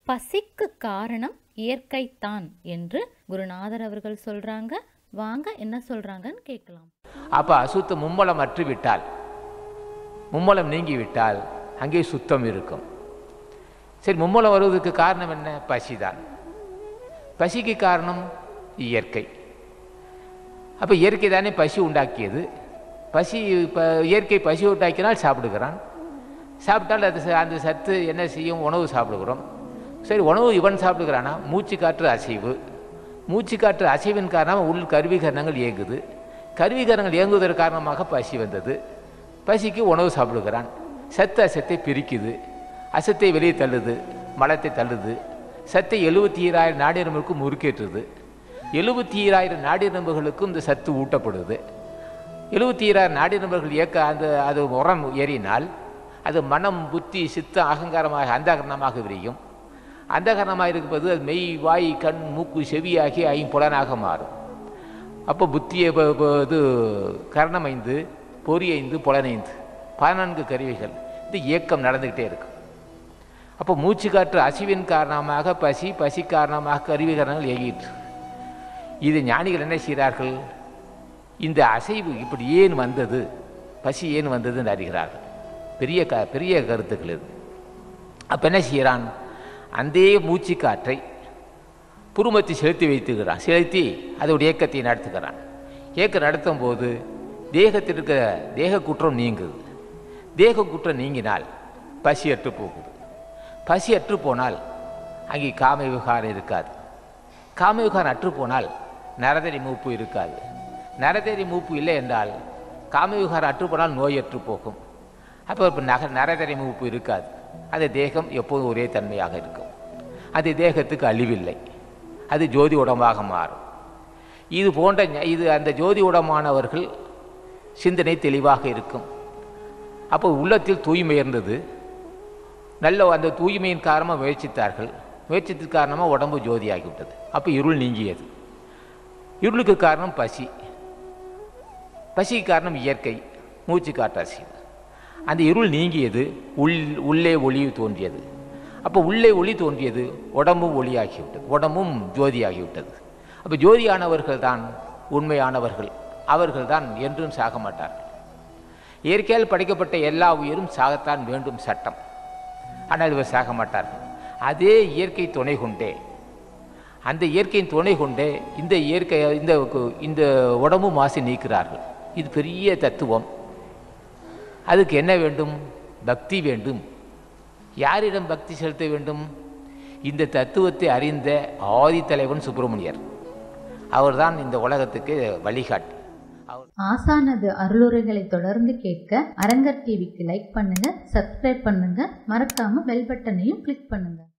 பசிக்கு காரணம் இயற்கைத்தான் என்று குருநாதர் அவர்கள் சொல்றாங்க வாங்க என்ன சொல்றாங்கன்னு கேட்கலாம் அப்போ அசுத்தம் மும்மலம் அற்று விட்டால் மும்மலம் நீங்கி விட்டால் அங்கே சுத்தம் இருக்கும் சரி மும்மலம் வருவதற்கு காரணம் என்ன பசிதான் பசிக்கு காரணம் இயற்கை அப்போ இயற்கை தானே பசி உண்டாக்கியது பசி இப்போ இயற்கை பசி உண்டாக்கினால் சாப்பிடுகிறான் சாப்பிட்டால் அது ச- அந்த சத்து என்ன செய்யும் உணவு சாப்பிடுகிறோம் சரி உணவு இவன் சாப்பிடுகிறானா மூச்சு காற்று அசைவு மூச்சு காற்று அசைவின் காரணமாக உள் கருவிகரணங்கள் இயங்குது கருவிகரணங்கள் இயங்குவதற்கு காரணமாக பசி வந்தது பசிக்கு உணவு சாப்பிடுகிறான் சத்து அசத்தை பிரிக்குது அசத்தை வெளியே தள்ளுது மலத்தை தள்ளுது சத்தை எழுபத்தி ஈராயிரம் நாடியரம்புக்கு முறுக்கேற்றுது எழுபத்தி ஈராயிரம் நாடியரம்புகளுக்கும் இந்த சத்து ஊட்டப்படுது எழுபத்தி ஈராயிரம் நாடியரம்புகள் இயக்க அந்த அது உரம் ஏறினால் அது மனம் புத்தி சித்த அகங்காரமாக அந்தகரணமாக விரியும் அந்தகரணமாக இருப்பது அது மெய் வாய் கண் மூக்கு செவி ஆகிய ஐம்புலனாக மாறும் அப்போ புத்தியை ப- ப- இது கரணமைந்து பொறியைந்து புலனைந்து பதினான்கு கருவிகள் இது இயக்கம் நடந்துக்கிட்டே இருக்கும் அப்போ மூச்சு காற்று அசிவின் காரணமாக பசி பசி காரணமாக கருவிகரணங்கள் இயங்கிட்டு இருக்கு. இது ஞானிகள் என்ன செய்கிறார்கள் இந்த அசைவு இப்படி ஏன் வந்தது பசி ஏன் வந்ததுன்னு அறிகிறார்கள் பெரிய க பெரிய கருத்துக்கள் இது அப்போ என்ன செய்கிறான் அந்த மூச்சு காற்றை புருமத்தை செலுத்தி வைத்துக்கிறான் செலுத்தி அதோட இயக்கத்தை நடத்துகிறான் இயக்கம் நடத்தும் போது தேகத்தில் இருக்கிற தேக குற்றம் நீங்குது தேக குற்றம் நீங்கினால் பசி அற்று போகுது பசி அற்று போனால் அங்கே காம விகாரம் இருக்காது காம விகாரம் அற்று போனால் நரதரி மூப்பு இருக்காது நரதரி மூப்பு இல்லை என்றால் காம விகாரம் அற்று போனால் நோய் அற்று போகும் அப்போ இப்போ நக நரதரி மூப்பு இருக்காது அந்த தேகம் எப்போதும் ஒரே தன்மையாக இருக்கும் அது தேகத்துக்கு அழிவில்லை அது ஜோதி உடம்பாக மாறும் இது போன்ற ஞ- இது அந்த ஜோதி உடமானவர்கள் சிந்தனை தெளிவாக இருக்கும் அப்போ உள்ளத்தில் தூய்மை இருந்தது நல்ல அந்த தூய்மையின் காரணமாக முயற்சித்தார்கள் முயற்சித்தின் காரணமாக உடம்பு ஜோதியாகிவிட்டது அப்போ இருள் நீங்கியது இருளுக்கு காரணம் பசி பசிக்கு காரணம் இயற்கை மூச்சு காட்டாசி அந்த இருள் நீங்கியது உள் உள்ளே ஒளி தோன்றியது அப்போ உள்ளே ஒளி தோன்றியது உடம்பும் ஒளியாகிவிட்டது உடம்பும் ஜோதியாகிவிட்டது அப்போ ஜோதியானவர்கள் தான் உண்மையானவர்கள் அவர்கள் தான் என்றும் சாக மாட்டார்கள் இயற்கையால் படைக்கப்பட்ட எல்லா உயிரும் சாகத்தான் வேண்டும் சட்டம் ஆனால் இவர் சாக மாட்டார்கள் அதே இயற்கை துணை கொண்டே அந்த இயற்கையின் துணை கொண்டே இந்த இயற்கை இந்த கு- இந்த உடம்பு மாசு நீக்கிறார்கள் இது பெரிய தத்துவம் அதுக்கு என்ன வேண்டும் பக்தி வேண்டும் யாரிடம் பக்தி செலுத்த வேண்டும் இந்த தத்துவத்தை அறிந்த ஆதி தலைவன் சுப்பிரமணியர் அவர்தான் இந்த உலகத்துக்கு வழிகாட்டி அவர் ஆசானது அருளுரைகளை தொடர்ந்து கேட்க அரங்கர் டிவிக்கு லைக் பண்ணுங்க சப்ஸ்கிரைப் பண்ணுங்க மறக்காம பெல் பட்டனையும் கிளிக் பண்ணுங்க